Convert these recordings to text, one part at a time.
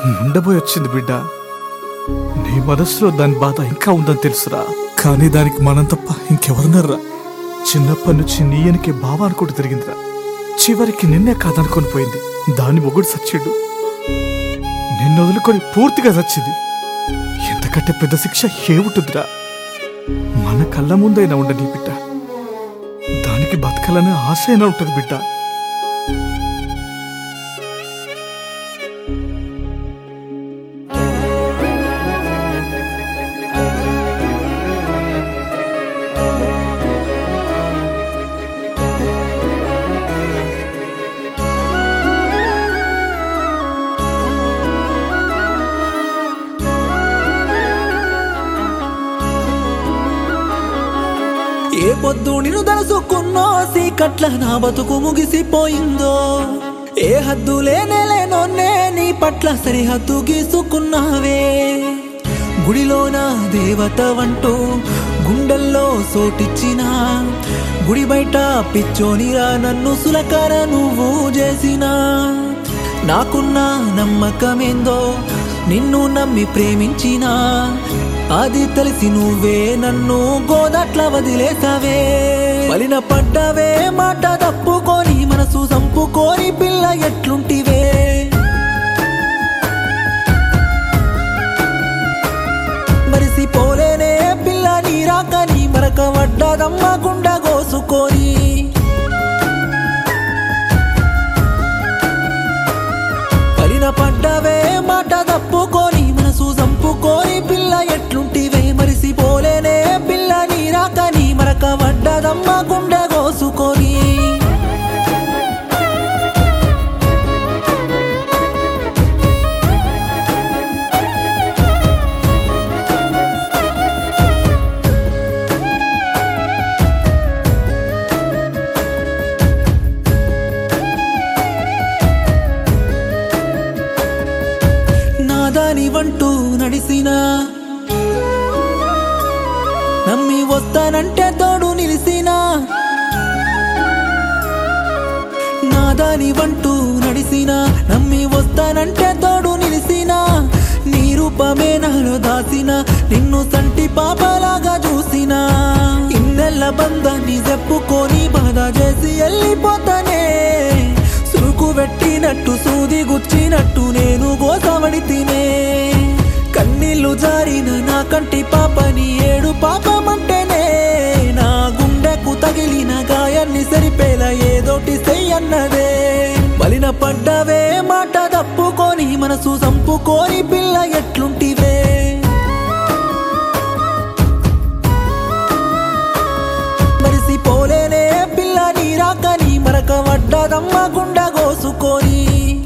ఉండబోయి వచ్చింది బిడ్డ నీ మనసులో దాని బాధ ఇంకా ఉందని తెలుసురా కానీ దానికి మనం తప్ప ఇంకెవరున్నారా చిన్నప్పటి నుంచి నీ వెనకే బావ అనుకుంటూ తిరిగిందిరా చివరికి నిన్నే కాదనుకొని పోయింది దాని మొగుడు సచ్చిండు నిన్ను వదులుకొని పూర్తిగా చచ్చింది ఎంతకంటే పెద్ద శిక్ష ఏముంటుందిరా మన కళ్ళ ముందైనా ఉండని బిడ్డ దానికి బతకాలనే ఆశ అయినా ఉంటుంది బిడ్డ ఏ పొద్దు నిన్ను తలుసుకున్నో సీకట్ల నా బతుకు ముగిసిపోయిందో ఏ హద్దు లేనే లేనోనే నీ పట్ల సరిహద్దు గీసుకున్నావే గుడిలోన దేవత వంటూ గుండెల్లో సోటిచ్చిన గుడి బయట పిచ్చోనిరా నన్ను సులకర నువ్వు చేసినా నాకున్న నమ్మకమేందో నిన్ను నమ్మి ప్రేమించినా అది తెలిసి నువ్వే నన్ను గోదట్ల వదిలేసావే వలిన పడ్డవే మాట తప్పుకొని మనసు చంపుకొని పిల్ల ఎట్లుంటివే మరిసిపోలేనే పిల్ల నీ రాకని మరక వడ్డదమ్మ గుండ కోసుకొని పలిన పడ్డవే మాట తప్పుకొని మనసు చంపుకొని పిల్ల ఎట్లుంటివే మరిసిపోలేనే పిల్ల నీ రాకని మరక వడ్డదమ్మ గుండె కోసుకొని నాదాని వంటూ నడిసినా నమ్మి వస్తానంటే తోడు నిలిసినా నాదాని వంటూ నడిసినా నమ్మి వస్తానంటే తోడు నిలిసినా నీ రూపమే నాలో దాసిన నిన్ను సంటి పాపలాగా చూసినా ఇన్నెల్ల బంధాన్ని చెప్పుకొని బాధ చేసి వెళ్ళిపోతానే సురుకు పెట్టినట్టు సూది గుచ్చినట్టు నేను గోసవడి తినే కన్నీళ్లు జారిన నా కంటి పాపని ఏడు పాపమంటేనే నా గుండెకు తగిలిన గాయాన్ని సరిపేలా ఏదోటి చెయ్యన్నదే బలిన పడ్డవే మాట తప్పుకొని మనసు చంపుకొని పిల్ల ఎట్లుంటివే మరిసిపోలేనే పిల్ల నీ రాకని మరక వడ్డదమ్మ గుండ కోసుకొని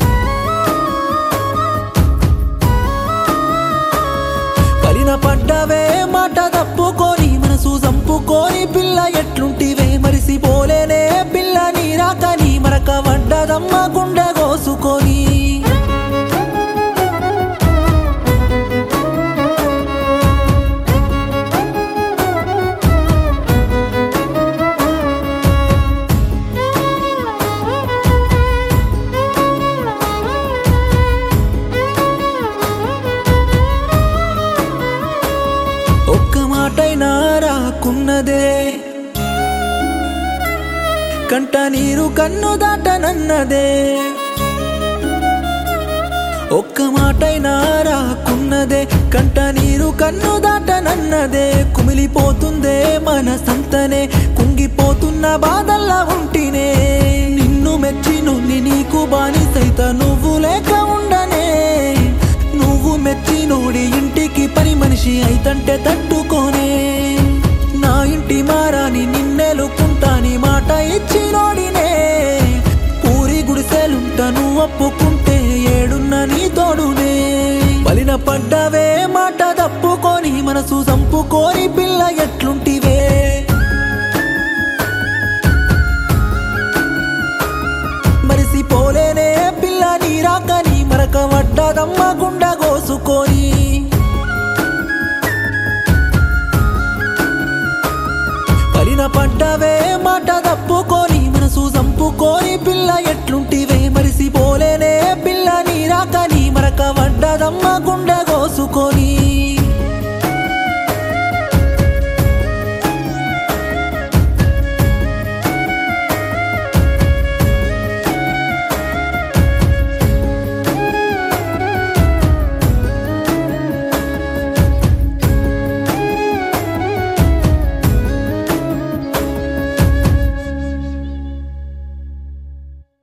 పలిన పడ్డవే మాట తప్పుకొని మనసు చంపుకొని పిల్ల ఎట్లుంటివే మరిసిపోలేనే పిల్ల నీ రాకని మరక వడ్డదమ్మ గుండె కోసుకొని ఒక్క మాటైనా రాకున్నదే కంట నీరు కన్ను దాటనన్నదే ఒక్క మాటైనా రాకున్నదే కంట నీరు కన్ను దాటనన్నదే కుమిలిపోతుందే మన సంతనే కుంగిపోతున్న బాధల్లా ఉంటినే నిన్ను మెచ్చి నున్ని నీకు బానిసైత నువ్వు లేక ఉండనే నువ్వు మెచ్చి నోడి ఇంటికి పని మనిషి అయితంటే తట్టుకోనే నా ఇంటి మారాని నిన్నెలుకుంటాని మాట ఇచ్చి నోడినే పూరి గుడిసెలుంట నువ్వు ఒప్పుకుంటే ఏడున్న నీ తోడునే బలిన పడ్డవే మాట తప్పుకొని మనసు చంపుకొని పిల్ల ఎట్లుంటివే మరిసిపోలేనే పిల్ల నీ రాకని మరక వడ్డదమ్మ గుండ కోసుకొని పలిన పడ్డవే మాట తప్పుకొని మనసు చంపుకొని పిల్ల ఎట్లుంటివే మరిసిపోలేనే పిల్ల నీ రాకని మరక వడ్డ వడ్డదమ్మ గుండె కోసుకొని